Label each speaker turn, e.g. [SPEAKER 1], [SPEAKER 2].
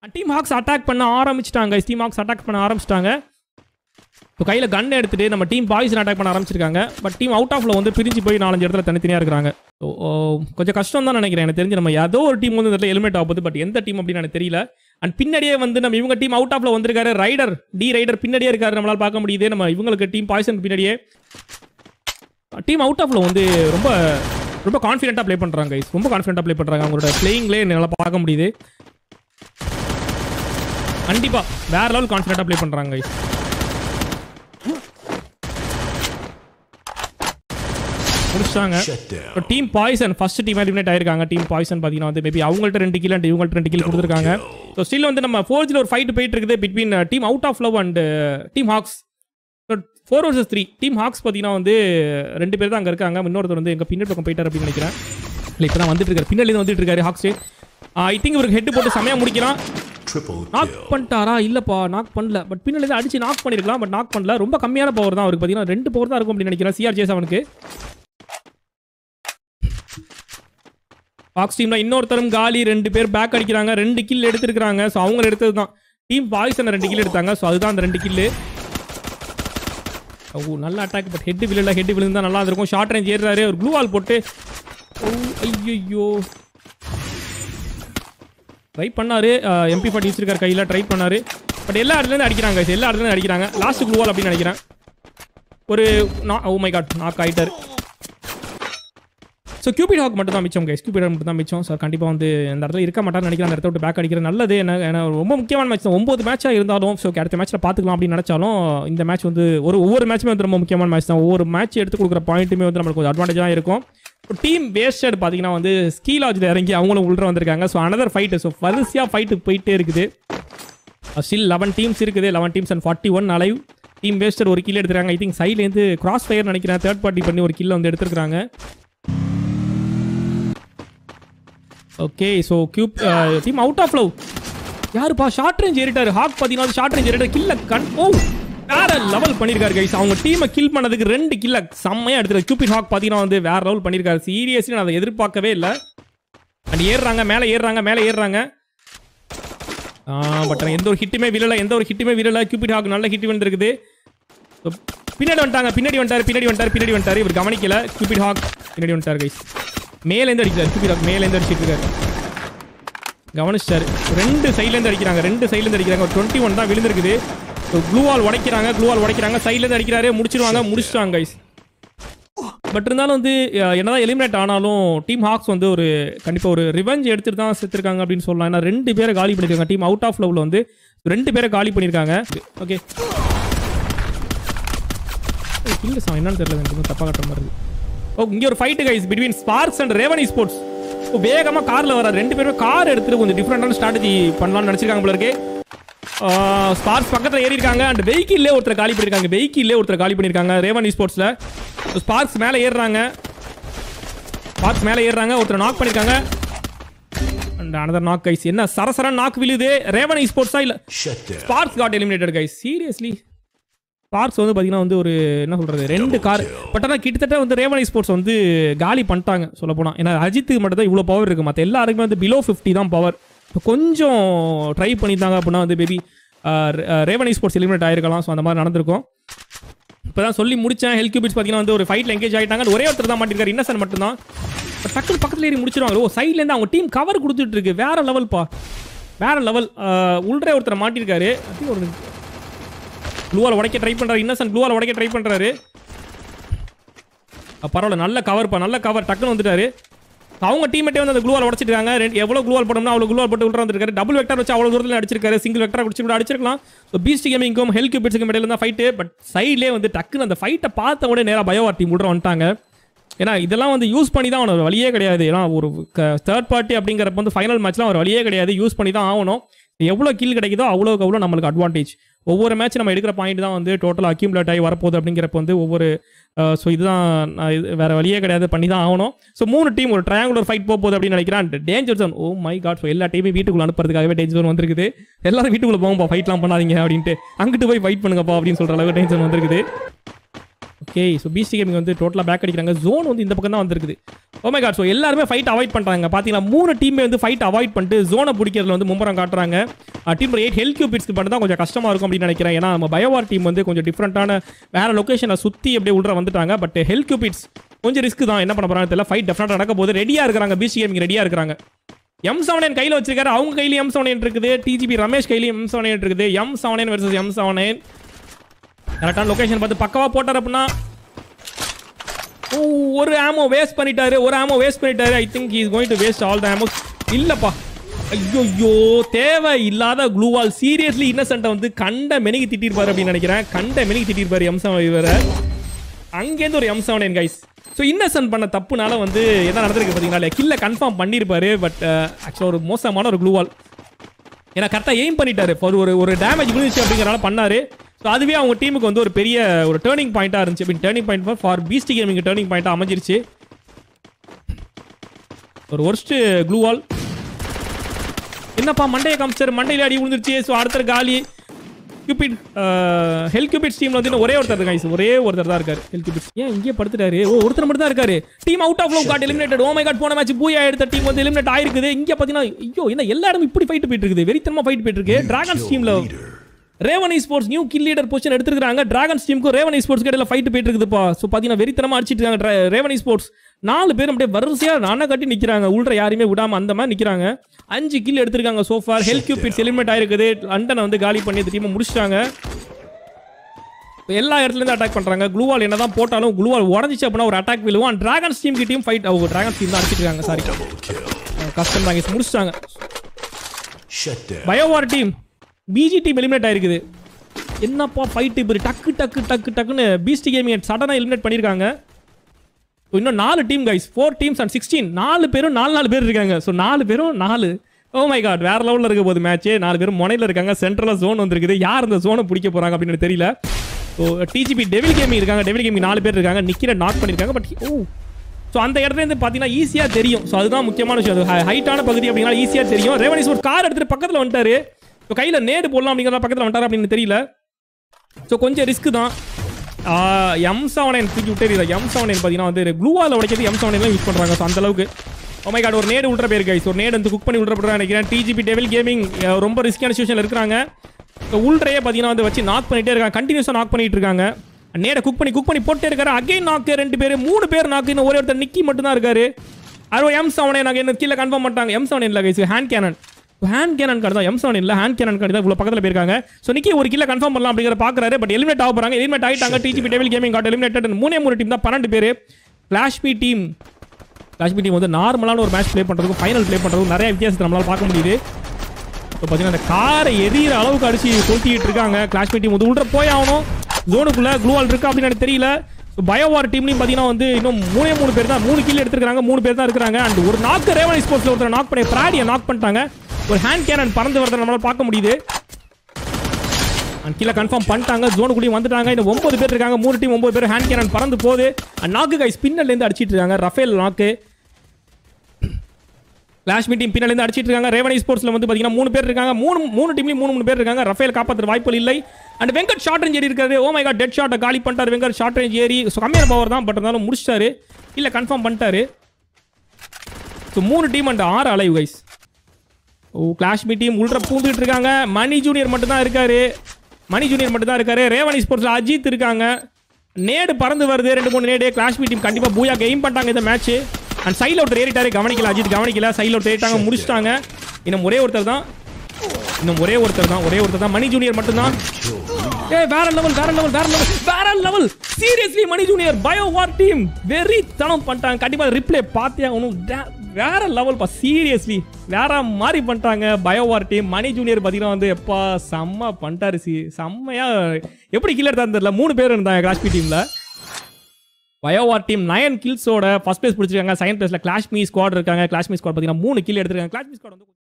[SPEAKER 1] Team hugs attack பண்ண ஆரம்பிச்சிட்டாங்க team hugs attack பண்ண ஆரம்பிச்சிட்டாங்க இப்போ கையில் கன் எடுத்துட்டு நம்ம டீம் பாய்ஸ் அட்டாக் பண்ண ஆரம்பிச்சிருக்காங்க பட் டீம் அவுட் ஆஃப்ல வந்து பிரிஞ்சு போய் நாலஞ்சு இடத்துல தனித்தனியாக இருக்கிறாங்க So, ஓ, கொஞ்சம் கஷ்டம் தான் நினைக்கிறேன் எனக்கு தெரிஞ்சு நம்ம ஏதோ ஒரு டீம் வந்து இந்த இடத்துல எலிமினேட் ஆகுது பட் எந்த டீம் அப்படின்னு எனக்கு தெரியல அண்ட் பின்னாடியே வந்து நம்ம இவங்க டீம் அவுட் ஆஃப்ல வந்திருக்காரு ரைடர் டி ரைடர் பின்னாடியே இருக்காரு நம்மளால பார்க்க முடியுது நம்ம இவங்களுக்கு டீம் பாய்சன் பின்னாடியே டீம் அவுட் ஆஃப்ல வந்து ரொம்ப ரொம்ப கான்ஃபிடென்ட்டாக ப்ளே பண்ணுறாங்க guys. ரொம்ப கான்ஃபிடென்ட்டாக ப்ளே பண்ணுறாங்க அவங்களோட பிளேயிங்லேயே என்னால் பார்க்க முடியுது கண்டிப்பா வேற லெவல் கான்ஃபிடென்ட்டாக ப்ளே பண்ணுறாங்க guys. முடிச்சிட்டாங்க
[SPEAKER 2] Shut down.
[SPEAKER 1] இப்போ team Poison first team eliminate ஆயிருக்காங்க டீம் பாய்சன் பார்த்தீங்கன்னா வந்து மேபி அவங்கள்ட்ட ரெண்டு கிலோ அண்ட் இவங்கள்ட்ட ரெண்டு கிலோ கொடுத்துருக்காங்க ஸோ ஸ்டில் வந்து நம்ம ஃபோர்ஜில் ஒரு ஃபைட் போயிட்டு இருக்குது between team out of love and team Hawks four versus three team Hawks பார்த்தீங்கன்னா வந்து ரெண்டு பேர் தான் அங்கே இருக்காங்க இன்னொருத்தர் வந்து எங்கள் பின்னாடி பக்கம் போயிட்டார் அப்படின்னு நினைக்கிறேன் இல்லை இப்போ தான் வந்துட்டு இருக்காரு பின்னாடி வந்துட்டு இருக்காரு ஹாக்ஸ் ஐ திங்க் இவருக்கு ஹெட் போட்டு செமையாக முடிக்கிறான்
[SPEAKER 2] Triple
[SPEAKER 1] நாக்
[SPEAKER 2] kill.
[SPEAKER 1] பண்ணிட்டாரா இல்லப்பா நாக் பண்ணல பட் பின்னாடி தான் அடிச்சு நாக் பண்ணிருக்கலாம் பட் நாக் பண்ணல ரொம்ப கம்மியான பவர் தான் அவருக்கு பார்த்தீங்கன்னா ரெண்டு பவர் தான் இருக்கும் அப்படின்னு நினைக்கிறேன் சிஆர்ஜிஎஸ் அவனுக்கு பாக்ஸ் டீம்ல இன்னொருத்தரும் காலி ரெண்டு பேர் பேக் அடிக்கிறாங்க ரெண்டு கில் எடுத்திருக்காங்க ஸோ அவங்க எடுத்தது தான் டீம் பாய்ஸ் ரெண்டு கில் எடுத்தாங்க ஸோ அதுதான் அந்த ரெண்டு கில்லு ஓ நல்ல அட்டாக் பட் ஹெட் விழல ஹெட் விழுந்தா நல்லா இருக்கும் ஷார்ட் ரேஞ்ச் ஏறுறாரு ஒரு ப்ளூ வால் போட்டு ஓ ஐயோ ட்ரை பண்ணாரு எம்பி ஃபார்ட்டி வச்சிருக்காரு கையில் ட்ரை பண்ணாரு பட் எல்லா இடத்துலேருந்து அடிக்கிறாங்க guys. எல்லா இடத்துலேருந்து அடிக்கிறாங்க லாஸ்ட் க்ளூவால் அப்படின்னு நினைக்கிறேன் ஒரு ஓ மை காட் நாக் ஆயிட்டாரு ஸோ கியூபிட் ஹாக் மட்டும் தான் மிச்சம் கைஸ் கியூபிட் மட்டும் தான் மிச்சம் சார் கண்டிப்பாக வந்து இந்த இடத்துல இருக்க மாட்டார்னு நினைக்கிறேன் அந்த இடத்த விட்டு பேக் அடிக்கிற நல்லது என்ன ஏன்னா ரொம்ப முக்கியமான மேட்ச் தான் ஒம்பது மேட்சாக இருந்தாலும் ஸோ அடுத்த மேட்ச்சில் பார்த்துக்கலாம் அப்படின்னு நினச்சாலும் இந்த மேட்ச் வந்து ஒரு ஒவ்வொரு மேட்ச்சுமே வந்து ரொம்ப முக்கியமான மேட்ச் தான் ஒவ்வொரு மேட்ச் எடுத்து கொடுக்குற பாயிண்ட்டுமே வந்து நம்மளுக்கு கொஞ்சம் அட்வான்டேஜாக இருக்கும் டீம் வேஸ்டட் பார்த்தீங்கன்னா வந்து ஸ்கீலாஜில் இறங்கி அவங்களும் உள்ள வந்திருக்காங்க ஸோ அனதர் ஃபைட்டு ஸோ வரிசையாக ஃபைட்டு போயிட்டே இருக்குது ஸ்டில் லெவன் டீம்ஸ் இருக்குது eleven teams and forty one alive team waster ஒரு கில் எடுத்துருக்காங்க ஐ திங்க் சைட்லேருந்து கிராஸ் ஃபயர் நினைக்கிறேன் தேர்ட் பார்ட்டி பண்ணி ஒரு கில்ல வந்து எடுத்துருக்காங்க okay so cube team out of love யாருப்பா ஷார்ட் ரேஞ்ச் ஏறிட்டாரு ஹாக் பார்த்தீங்கன்னா ஷார்ட் ரேஞ்ச் ஏறிட்டாரு கில்ல கண் ஓ வேற லெவல் பண்ணியிருக்காரு கைஸ் அவங்க டீமை கில் பண்ணதுக்கு ரெண்டு கில்ல செம்மையா எடுத்துருக்காரு கியூபிட் ஹாக் பார்த்தீங்கன்னா வந்து வேற லெவல் பண்ணியிருக்காரு சீரியஸ்லி நான் அதை எதிர்பார்க்கவே இல்லை அண்ட் ஏறுறாங்க மேலே ஏறுறாங்க மேலே ஏறுறாங்க பட் எந்த ஒரு ஹிட்டுமே விழல எந்த ஒரு ஹிட்டுமே விழல கியூபிட் ஹாக் நல்ல ஹிட் வந்துருக்குது So, பின்னாடி வந்துட்டாங்க பின்னாடி வந்துட்டாரு பின்னாடி வந்துட்டாரு பின்னாடி வந்துட்டாரு இவர் கவனிக்கல கியூபிட் ஹாக் பின்னாடி வந்துட்டாரு கைஸ் மேலேருந்து அடிக்கிறார் கியூபிட் ஹாக் மேலேருந்து அடிச்சிட்டு இருக்காரு கவனிச்சிட்டாரு ரெண்டு சைட்லேருந்து அடிக்கிறாங்க ரெண்டு சைட்லேருந்து அடிக்கிறாங்க ஒரு டுவெண்ட்டி ஒன் தான் விழுந்திருக்குது க்ளூ வால் உடைக்கிறாங்க க்ளூ வால் உடைக்கிறாங்க சைட்லேருந்து அடிக்கிறாரு முடிச்சிருவாங்க முடிச்சிட்டாங்க கைஸ் பட் இருந்தாலும் வந்து அஹ், என்னதான் எலிமினேட் ஆனாலும் டீம் ஹாக்ஸ் வந்து ஒரு கண்டிப்பாக ஒரு ரிவெஞ்ச் எடுத்துட்டு தான் செத்துருக்காங்க அப்படின்னு சொல்லலாம் ஏன்னா ரெண்டு பேரை காலி பண்ணியிருக்காங்க டீம் அவுட் ஆஃப் லெவலில் வந்து ரெண்டு பேரை காலி பண்ணியிருக்காங்க ஓகே கில்ல சாங் என்னன்னு தெரியல எனக்கு இன்னும் தப்பாக கட்டுற மாதிரி இருக்கு ஓ இங்கே ஒரு fight guys between Sparks and ரேவனி ஸ்போர்ட்ஸ் ஓ வேகமாக காரில் வர ரெண்டு பேருமே கார் எடுத்துட்டு கொஞ்சம் டிஃப்ரெண்டான ஸ்ட்ராட்டஜி பண்ணலாம்னு நினச்சிருக்காங்க போல இருக்கு ஸ்பார்க்ஸ் பக்கத்தில் ஏறி இருக்காங்க அண்ட் வெஹிக்கிள்லே ஒருத்தர் காலி பண்ணியிருக்காங்க வெஹிக்கிள்லே ஒருத்தர் காலி பண்ணியிருக்காங்க ரேவனி ஸ்போர்ட்ஸில் ஸ்பார்க்ஸ் மேலே ஏறுறாங்க ஸ்பார்க்ஸ் மேலே ஏறுறாங்க ஒருத்தர் நாக் பண்ணியிருக்காங்க அண்ட் அனதர் நாக் கைஸ் என்ன சரசரன் நாக் விழுது ரேவனி ஸ்போர்ட்ஸா இல்லை
[SPEAKER 2] Shut down.
[SPEAKER 1] Sparks got eliminated guys seriously Sparks வந்து பார்த்தீங்கன்னா வந்து ஒரு என்ன சொல்கிறது ரெண்டு கார் பட் ஆனால் கிட்டத்தட்ட வந்து ரேவனி ஸ்போர்ட்ஸ் வந்து காலி பண்ணிட்டாங்க சொல்ல போனால் ஏன்னா அஜித்துக்கு மட்டும் தான் இவ்வளோ பவர் இருக்குது மற்ற எல்லாருக்குமே வந்து பிலோ ஃபிஃப்டி தான் பவர் கொஞ்சம் ட்ரை பண்ணியிருந்தாங்க அப்படின்னா வந்து பேபி ரேவனி ஸ்போர்ட்ஸ் எலிமினேட் ஆயிருக்கலாம் ஸோ அந்த மாதிரி நடந்திருக்கும் இப்போ தான் சொல்லி முடிச்சேன் ஹெல்த் கியூபிட்ஸ் பார்த்தீங்கன்னா வந்து ஒரு ஃபைட்டில் எங்கேஜ் ஆகிட்டாங்க ஒரே ஒருத்தர் தான் மாட்டிருக்காரு இன்னசென்ட் மட்டும்தான் But டக்குனு பக்கத்தில் ஏறி முடிச்சிருவாங்க ஓ சைட்லேருந்து அவங்க டீம் கவர் கொடுத்துட்டு இருக்கு வேற லெவல்ப்பா வேற லெவல் உள்றே ஒருத்தர் மாட்டிருக்காரு அது ஒரு க்ளூவால் உடைக்க ட்ரை பண்ணுறாரு இன்னசென்ட் க்ளூவால் உடைக்க ட்ரை பண்ணுறாரு பரவாயில்ல நல்ல கவர்ப்பா நல்ல கவர் டக்குன்னு வந்துட்டாரு அவங்க டீமேட்டே வந்து அந்த க்ளூவால் உடச்சிருக்காங்க ரெண்டு எவ்வளோ க்ளூவால் போடணும்னா அவ்வளோ க்ளூவால் போட்டு உள்ள வந்துருக்காரு டபுள் வெக்டர் வச்சு அவ்வளோ தூரத்தில் அடிச்சிருக்காரு சிங்கிள் வெக்டர் குடிச்சு கூட அடிச்சிருக்கலாம் ஸோ பீஸ்ட் கேமிங்கும் ஹெல்த் கியூபிட்ஸுக்கும் இடையில தான் ஃபைட்டு பட் சைட்லேயே வந்து டக்குன்னு அந்த ஃபைட்டை பார்த்த உடனே நேராக பயோவார் டீம் உள்ள வந்துட்டாங்க ஏன்னா இதெல்லாம் வந்து யூஸ் பண்ணி தான் அவனோட வழியே கிடையாது ஏன்னா ஒரு தேர்ட் பார்ட்டி அப்படிங்கிறப்ப வந்து ஃபைனல் மேட்ச்லாம் ஒரு வழியே கிடையாது யூஸ் பண்ணி தான் ஆகணும் எவ்வளோ கில் கிடைக்குதோ அவ்வளோக்கு அவ்வளோ நம்மளுக்கு அட்வான்டேஜ் ஒவ்வொரு மேட்ச் நம்ம எடுக்கிற பாயிண்ட் தான் வந்து டோட்டல் அக்யூமுலேட் ஆகி வரப்போகுது அப்படிங்கிறப்ப வந்து ஒவ்வொரு ஸோ இதுதான் நான் இது வேற வழியே கிடையாது பண்ணி தான் ஆகணும் ஸோ மூணு டீம் ஒரு ட்ரையாங்குலர் ஃபைட் போக போகுது அப்படின்னு நினைக்கிறேன் danger zone oh my God so எல்லா டீமே வீட்டுக்குள்ள அனுப்புறதுக்காகவே டேஞ்சர் ஜோன் வந்திருக்குது எல்லாரும் வீட்டுக்குள்ள போங்கப்பா ஃபைட்லாம் பண்ணாதீங்க அப்படின்ட்டு அங்கிட்டு போய் ஃபைட் பண்ணுங்கப்பா அப்படின்னு சொல்ற அளவுக்கு டேஞ்சர் வந்திருக்குது ஓகே ஸோ பிசி கேமிங் வந்து டோட்டலாக பேக் அடிக்கிறாங்க ஜோன் வந்து இந்த பக்கம் தான் வந்திருக்குது ஓமே காட் ஸோ எல்லாருமே ஃபைட் அவாய்ட் பண்ணுறாங்க பார்த்தீங்கன்னா மூணு டீமே வந்து ஃபைட் அவாய்ட் பண்ணிட்டு ஜோனை பிடிக்கிறதுல வந்து மும்பரம் காட்டுறாங்க டீம் எயிட் ஹெல்த் கியூபிட்ஸ்க்கு பண்ண தான் கொஞ்சம் கஷ்டமாக இருக்கும் அப்படின்னு நினைக்கிறேன் ஏன்னா நம்ம பயோவார் டீம் வந்து கொஞ்சம் டிஃப்ரெண்ட்டான வேற லொக்கேஷனை சுற்றி அப்படியே உள்ள வந்துட்டாங்க பட் ஹெல்த் கியூபிட்ஸ் கொஞ்சம் ரிஸ்க் தான் என்ன பண்ண போறாங்க தெரியல ஃபைட் டெஃபினட்டாக நடக்க போது ரெடியாக இருக்கிறாங்க பிசி கேமிங் ரெடியாக இருக்கிறாங்க எம் செவன் கையில் வச்சிருக்காரு அவங்க கையில எம் செவன் இருக்குது டிஜிபி ரமேஷ் கையில எம் செவன் இருக்குது M seven versus M seven கரெக்டான லொகேஷன் பார்த்து பக்கவா போட்டார் அப்படின்னா ஓ, ஒரு ஆமோ வேஸ்ட் பண்ணிட்டாரு ஒரு ஆமோ வேஸ்ட் பண்ணிட்டாரு I think is going to waste all the ammo இல்லப்பா ஐயோ தேவை இல்லாத க்ளூவால் சீரியஸ்லி இன்னசென்ட்டை வந்து கண்ட மெனிக்கு திட்டிருப்பாரு அப்படின்னு நினைக்கிறேன் கண்ட மெனிக்கு திட்டிருப்பாரு எம் செவன் இவரை அங்கேருந்து ஒரு M seven guys so innocent பண்ண தப்புனால வந்து என்ன நடந்திருக்கு பார்த்தீங்களா கில்ல கன்ஃபார்ம் பண்ணியிருப்பாரு பட் ஆக்சுவலாக ஒரு மோசமான ஒரு க்ளூவால் ஏன்னா கரெக்டாக எய்ம் பண்ணிட்டாரு ஒரு ஒரு ஒரு டேமேஜ் விழுந்துச்சு அப்படிங்கிறனால பண்ணாரு ஸோ அதுவே அவங்க டீமுக்கு வந்து ஒரு பெரிய ஒரு டேர்னிங் பாயிண்டாக இருந்துச்சு அப்படின்னு turning point for Beasty gaming turning பாயிண்டாக அமைஞ்சிருச்சு ஒரு ஒர்ஸ்ட் க்ளூவால் என்னப்பா மண்டையை காமிச்சாரு மண்டையில அடி விழுந்துருச்சு ஸோ அடுத்த காலி கியூபிட் ஹெல் கியூபிட் டீம்ல வந்து இன்னும் ஒரே ஒருத்தர் இருக்காங்க ஒரே ஒருத்தர் தான் இருக்காரு ஹெல் கியூபிட் ஏன் இங்கே படுத்துட்டாரு ஓ ஒருத்தர் மட்டும் தான் இருக்காரு team out of love got eliminated oh my God போன மேட்ச் பூயா எடுத்த டீம் வந்து எலிமினேட் ஆயிருக்குது இங்க பாத்தீங்கன்னா ஐயோ என்ன எல்லா இடமும் இப்படி ஃபைட் போயிட்டு இருக்குது வெறித்தனமா ஃபைட் போயிட்டு இருக்கு டிராகன்ஸ் டீம்ல Raven sports new kill leader position எடுத்துருக்காங்க டிராகன்ஸ் டீமுக்கும் ரேவன் ஸ்போர்ட்ஸ் இடையில ஃபைட் போயிட்டு இருக்குதுப்பா ஸோ பார்த்தீங்கன்னா வெறித்தனமா அடிச்சிட்டு இருக்காங்க ரேவன் ஸ்போர்ட்ஸ் நாலு பேரும் அப்படியே வரிசையா நானா கட்டி நிக்கிறாங்க உள்ள யாரையுமே விடாம அந்த மாதிரி நிக்கிறாங்க அஞ்சு கில் எடுத்திருக்காங்க சோஃபார் ஹெல்த் கியூபிட்ஸ் எலிமினேட் ஆயிருக்குது லண்டனை வந்து காலி பண்ணி இந்த டீமை முடிச்சிட்டாங்க இப்ப எல்லா இடத்துல இருந்து அட்டாக் பண்றாங்க க்ளூவால் என்னதான் போட்டாலும் க்ளூவால் உடஞ்சிச்சு அப்படின்னா ஒரு அட்டாக் விழுவும் டிராகன்ஸ் டீம் கிட்டயும் ஃபைட் டிராகன்ஸ் டீம் தான் அடிச்சிட்டு இருக்காங்க சாரி கஷ்டம் தான் முடிச்சிட்டாங்க
[SPEAKER 2] Shut down.
[SPEAKER 1] Biowar team BG team eliminate ஆயிருக்குது என்னப்பா ஃபைட் இப்படி டக்கு டக்கு டக்கு டக்குன்னு பீஸ்டி கேமிங் சடனாக எலிமினேட் பண்ணியிருக்காங்க So, இன்னும் நாலு team guys four teams and sixteen நாலு பேரும் நாலு நாலு பேர் இருக்காங்க ஸோ நாலு பேரும் நாலு ஓ மை காட் வேற லெவலில் இருக்க போகுது மேட்ச் நாலு பேரும் முனையில் இருக்காங்க சென்ட்ரலாக ஜோன் வந்திருக்குது யார் இந்த ஜோனை பிடிக்க போறாங்க அப்படின்னு எனக்கு தெரியல ஸோ டிஜிபி டெவில் கேமிங் இருக்காங்க டெவில் கேமிங் நாலு பேர் இருக்காங்க நிக்கிற நாக் பண்ணியிருக்காங்க பட் ஓ ஸோ அந்த இடத்துல இருந்து பார்த்தீங்கன்னா ஈஸியாக தெரியும் ஸோ அதுதான் முக்கியமான விஷயம் அது ஹைட்டான பகுதி அப்படின்னா ஈஸியாக தெரியும் ரேவனிஸ் ஒரு கார் எடுத்துட்டு பக்கத்தில் வந்துட்டாரு ஸோ கையில் நேடு போடலாம் அப்படிங்கிற பக்கத்தில் வந்துட்டாரு அப்படின்னு தெரியல ஸோ கொஞ்சம் ரிஸ்க் தான் எம் செவன் தூக்கி விட்டு எம் செவன் பார்த்தீங்கன்னா வந்து க்ளூவால் உடைக்கிறது எம் செவன் யூஸ் பண்ணுறாங்க ஸோ அந்த அளவுக்கு ஓமை கார்டு ஒரு நேடு விட்ற பேர் கைஸ் ஒரு நேடு வந்து குக் பண்ணி விட்றப்படுறா நினைக்கிறேன் டிஜிபி டெவில் கேமிங் ரொம்ப ரிஸ்கியான சுச்சுவேஷனில் இருக்கிறாங்க ஸோ உள்றையே பார்த்தீங்கன்னா வந்து வச்சு நாக் பண்ணிட்டே இருக்காங்க கண்டினியூஸாக நாக் பண்ணிட்டு இருக்காங்க நேட குக் பண்ணி குக் பண்ணி போட்டே இருக்காரு அகைன் நாக்கு ரெண்டு பேர் மூணு பேர் நாக்கு இன்னும் ஒரே ஒருத்தர் நிக்கி மட்டும் தான் இருக்காரு அறுவ எம் செவனே நாங்கள் என்ன கீழே கன்ஃபார்ம் பண்ணிட்டாங்க எம் செவன் இல்லை guys hand cannon hand cannon card தான் எம் செவன் இல்லை ஹேண்ட் கேனன் கார்டு தான் இவ்வளோ பக்கத்தில் போயிருக்காங்க ஸோ நிக்கி ஒரு கிலோ கன்ஃபார்ம் பண்ணலாம் அப்படிங்கிற பார்க்குறாரு பட் எலிமினேட் ஆக போகிறாங்க எலிமினேட் ஆகிட்டாங்க DGP devil gaming card eliminated மூணே மூணு டீம் தான் பன்னெண்டு பேர் ஃபிளாஷ்பி டீம் ஃபிளாஷ்பி டீம் வந்து நார்மலான ஒரு மேட்ச் ப்ளே பண்ணுறதுக்கும் ஃபைனல் ப்ளே பண்ணுறதுக்கும் நிறைய வித்தியாசத்தை நம்மளால் பார்க்க முடியுது இப்போ பார்த்தீங்கன்னா அந்த காரை எரியிற அளவுக்கு அடிச்சு கொளுத்திட்டு இருக்காங்க கிளாஷ் டீம் வந்து உள்ள போய் ஆகணும் ஜோனுக்குள்ள க்ளூவால் இருக்கா அப்படின்னு எனக்கு தெரியல பயோவார் டீம்லையும் பார்த்தீங்கன்னா வந்து இன்னும் மூணே மூணு பேர் தான் மூணு கீழே எடுத்துருக்காங்க மூணு பேர் தான் இருக்காங்க அண்ட் ஒரு நாக்கு ரேவன் ஸ்போர்ட்ஸில் ஒருத்தர் நாக் பண்ணி பிராடியை நாக் பண்ணிட்டாங்க ஒரு ஹேண்ட் கேனன் பறந்து வரதை நம்மளால பார்க்க முடியுது அண்ட் கீழே கன்ஃபார்ம் பண்ணிட்டாங்க ஜோனுக்குள்ளேயும் வந்துட்டாங்க இந்த ஒன்பது பேர் இருக்காங்க மூணு டீம் ஒன்பது பேர் ஹேண்ட் கேனன் பறந்து போகுது அண்ட் நாக்கு கை ஸ்பின்னர்லேருந்து அடிச்சிட்டு இருக்காங்க ரஃபேல் நாக்கு கிளாஷ்மி டீம் பின்னாலேருந்து அடிச்சிட்டு இருக்காங்க ரேவனி ஸ்போர்ட்ஸ்ல வந்து பார்த்தீங்கன்னா மூணு பேர் இருக்காங்க மூணு மூணு டீம்லையும் மூணு மூணு பேர் இருக்காங்க ரஃபேல் காப்பாற்ற வாய்ப்புகள் இல்லை அண்ட் வெங்கட் ஷார்ட் ரேஞ்ச் ஏறி இருக்காரு ஓ மை காட் டெட் ஷாட்டை காலி பண்ணிட்டாரு வெங்கட் ஷார்ட் ரேஞ்ச் ஏறி ஸோ கம்மியான பவர் தான் பட் இருந்தாலும் முடிச்சிட்டாரு இல்லை கன்ஃபார்ம் பண்ணிட்டாரு ஸோ மூணு டீம் அண்ட் ஆறு அலைவ் கைஸ் ஓ கிளாஷ்மி டீம் உள்ள பூந்துட்டு இருக்காங்க மணி ஜூனியர் மட்டும் தான் இருக்காரு மணி ஜூனியர் மட்டும் தான் இருக்காரு ரேவனி ஸ்போர்ட்ஸ்ல அஜித் இருக்காங்க நேடு பறந்து வருது ரெண்டு மூணு நேடு கிளாஷ்மி டீம் கண்டிப்பா பூயா கெயின் பண்ணிட்டாங்க இந்த மேட்ச் அண்ட் சைடில் ஒருத்தர் ஏறிட்டாரு கவனிக்கல அஜித் கவனிக்கல சைடில் ஒருத்தர் ஏறிட்டாங்க முடிச்சிட்டாங்க இன்னும் ஒரே ஒருத்தர் தான் இன்னும் ஒரே ஒருத்தர் தான் ஒரே ஒருத்தர் தான் மணி ஜூனியர் மட்டும் தான் ஏய் வேற லெவல் வேற லெவல் வேற லெவல் வேற level seriously Mani junior bio war team வெரி தனம் பண்ணிட்டாங்க கண்டிப்பா ரிப்ளே பார்த்தே ஆகணும் வே- வேற லெவல் பா சீரியஸ்லி வேற மாதிரி பண்ணிட்டாங்க bio war team Mani junior பார்த்தீங்கன்னா வந்து எப்பா செம்ம பண்ணிட்டாரு சி செம்மையா எப்படி கீழே எடுத்தான்னு தெரியல மூணு பேர் இருந்தாங்க கிளாஸ்பி டீம்ல பயோவார் டீம் நயன் கில்ஸோட ஃபர்ஸ்ட் பிளேஸ் பிடிச்சிருக்காங்க செகண்ட் பிளேஸ்ல கிளாஷ்மி ஸ்குவாட் இருக்காங்க கிளாஷ்மி ஸ்குவாட் பார்த்தீங்கன்னா மூணு கில் எடுத்திருக்காங்க கிளாஷ்மி ஸ்குவாட் வந்து